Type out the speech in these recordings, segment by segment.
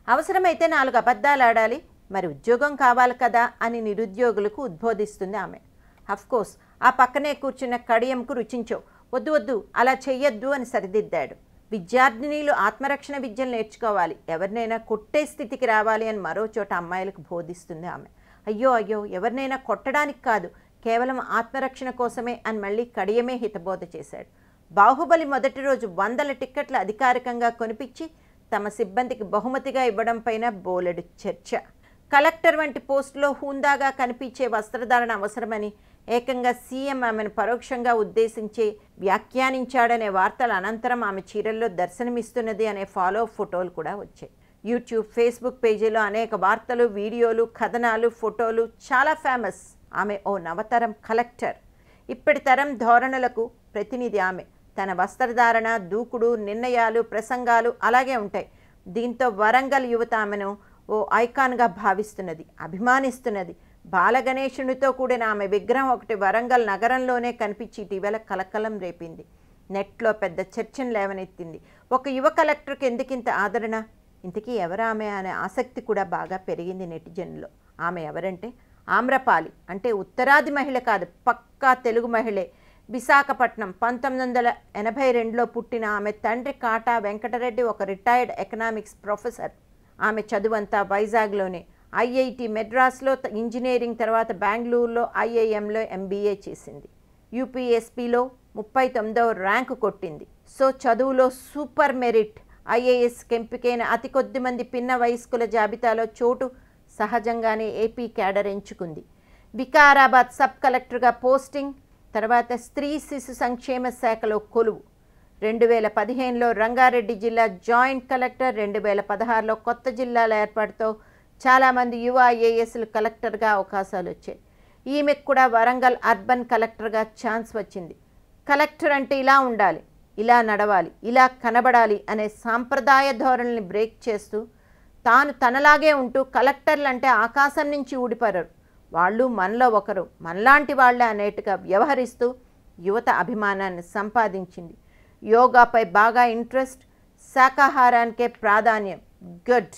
అవసరమైతే నాలుగు అబద్ధాలు ఆడాలి మరి ఉద్యోగం కావాలి కదా అని నిరుద్యోగులకు ఉద్బోధిస్తుంది ఆమె కోర్స్ ఆ పక్కనే కూర్చున్న కడియంకు రుచించో వద్దు వద్దు అలా చెయ్యొద్దు అని సరిదిద్దాడు విద్యార్థినీలు ఆత్మరక్షణ విద్యలు నేర్చుకోవాలి ఎవరినైనా కొట్టే స్థితికి రావాలి అని మరో చోట అమ్మాయిలకు బోధిస్తుంది ఆమె అయ్యో అయ్యో ఎవరినైనా కొట్టడానికి కాదు కేవలం ఆత్మరక్షణ కోసమే అని మళ్ళీ కడియమే హితబోధ చేశాడు బాహుబలి మొదటి రోజు వందల టిక్కెట్లు అధికారికంగా కొనిపించి తమ సిబ్బందికి బహుమతిగా ఇవ్వడం పైన బోలెడు చర్చ కలెక్టర్ వంటి పోస్టులో హూందాగా కనిపించే వస్త్రధారణ అవసరమని ఏకంగా సీఎం ఆమెను పరోక్షంగా ఉద్దేశించి వ్యాఖ్యానించాడనే వార్తల అనంతరం ఆమె చీరల్లో దర్శనమిస్తున్నది అనే ఫాలో ఫోటోలు కూడా వచ్చాయి యూట్యూబ్ ఫేస్బుక్ పేజీలో అనేక వార్తలు వీడియోలు కథనాలు ఫోటోలు చాలా ఫేమస్ ఆమె ఓ నవతరం కలెక్టర్ ఇప్పటి తరం ధోరణులకు ప్రతినిధి ఆమె తన వస్త్రధారణ దూకుడు నిర్ణయాలు ప్రసంగాలు అలాగే ఉంటాయి దీంతో వరంగల్ యువత ఆమెను ఓ ఐకాన్గా భావిస్తున్నది అభిమానిస్తున్నది బాలగణేశునితో కూడిన ఆమె విగ్రహం ఒకటి వరంగల్ నగరంలోనే కనిపించి ఇటీవల కలకలం రేపింది నెట్లో పెద్ద చర్చను లేవనెత్తింది ఒక యువ కలెక్టర్కి ఎందుకింత ఆదరణ ఇంతకీ ఎవరామె అనే ఆసక్తి కూడా బాగా పెరిగింది నెటిజన్లో ఆమె ఎవరంటే ఆమ్రపాలి అంటే ఉత్తరాది మహిళ కాదు పక్కా తెలుగు మహిళే విశాఖపట్నం పంతొమ్మిది వందల ఎనభై రెండులో పుట్టిన ఆమె తండ్రి కాటా వెంకటరెడ్డి ఒక రిటైర్డ్ ఎకనామిక్స్ ప్రొఫెసర్ ఆమె చదువంతా వైజాగ్లోనే ఐఐటి మెడ్రాస్లో త- ఇంజనీరింగ్ తర్వాత బెంగళూరులో ఐఐఎంలో ఎంబీఏ చేసింది యూపీఎస్పీలో ముప్పై తొమ్మిదవ ర్యాంకు కొట్టింది సో చదువులో సూపర్ మెరిట్ ఐఏఎస్కి ఎంపికైన అతి కొద్ది మంది పిన్న వయస్కుల జాబితాలో చోటు సహజంగానే ఏపీ క్యాడర్ ఎంచుకుంది వికారాబాద్ సబ్ కలెక్టర్గా పోస్టింగ్ తర్వాత స్త్రీ శిశు సంక్షేమ శాఖలో కొలువు రెండు వేల పదిహేనులో రంగారెడ్డి జిల్లా జాయింట్ కలెక్టర్ రెండు వేల పదహారులో కొత్త జిల్లాల ఏర్పాటుతో చాలామంది యువ ఐఏఎస్లు కలెక్టర్గా అవకాశాలు వచ్చాయి ఈమెకు కూడా వరంగల్ అర్బన్ కలెక్టర్గా ఛాన్స్ వచ్చింది కలెక్టర్ అంటే ఇలా ఉండాలి ఇలా నడవాలి ఇలా కనబడాలి అనే సాంప్రదాయ ధోరణిని బ్రేక్ చేస్తూ తాను తనలాగే ఉంటూ కలెక్టర్లు అంటే ఆకాశం నుంచి ఊడిపడరు వాళ్ళు మనలో ఒకరు మనలాంటి వాళ్ళే అనేట్టుగా వ్యవహరిస్తూ యువత అభిమానాన్ని సంపాదించింది యోగాపై బాగా ఇంట్రెస్ట్ శాకాహారానికే ప్రాధాన్యం గుడ్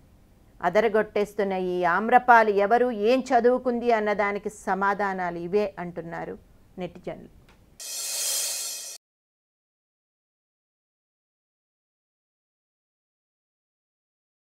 అదరగొట్టేస్తున్న ఈ ఆమ్రపాలు ఎవరు ఏం చదువుకుంది అన్నదానికి సమాధానాలు ఇవే అంటున్నారు నెటిజన్లు